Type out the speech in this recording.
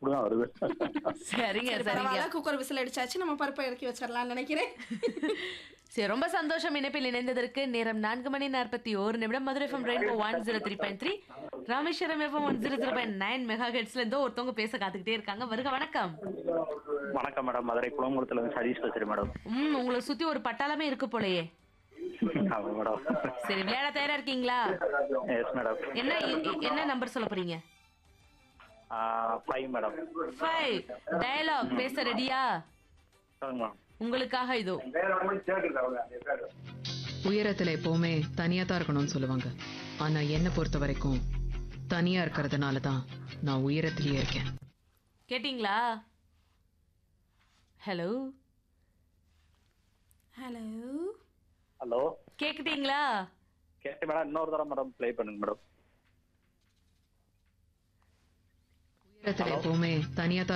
அப்படிதான் வருது சரிங்க சரி, சரிங்க பரவாயில்ல குக்கர் விசில் அடிச்சாச்சு நம்ம பருப்பை இறக்கி வச்சிடலாம்னு நினைக்கிறேன் சரி ரொம்ப சந்தோஷம் இணைப்பில் இணைந்ததற்கு நேரம் நான்கு மணி நாற்பத்தி ஒரு நிமிடம் Madurai FM Rainbow one zero three point three Rameswaram FM one zero zero point nine mega ஹெட்ஸ்ல இருந்தோ ஒருத்தவங்க பேச காத்துக்கிட்டே இருக்காங்க வருக வணக்கம் வணக்கம் மேடம் மதுரை குளங்குளத்துல இருந்து சதீஷ் பேசுறேன் மேடம் ம் உங்களை சுத்தி ஒரு பட்டாளமே இருக்கு போலயே ஆமாம் மேடம் சரி விளையாட தயாரா இருக்கீங்களா எஸ் மேடம் என்ன என்ன நம்பர் சொல்ல போறீங்க ஃபைவ் மேடம் ஃபைவ் டயலாக் பேச ரெடியா சொல்லுங்க மேடம் உங்களுக்காக இதோ உயரத்துல எப்பவுமே தனியா தான் இருக்கணும்னு சொல்லுவாங்க ஆனா என்ன பொறுத்த வரைக்கும் தனியா இருக்கிறதுனால தான் நான் உயரத்திலேயே இருக்கேன் கேட்டிங்களா ஹலோ ஹலோ ஹலோ கேக்குட்டீங்களா கேட்டு மேடம் இன்னொரு தடவை மேடம் ப்ளே பண்ணுங்க மேடம் உயரத்துல எப்பவுமே தனியா தான்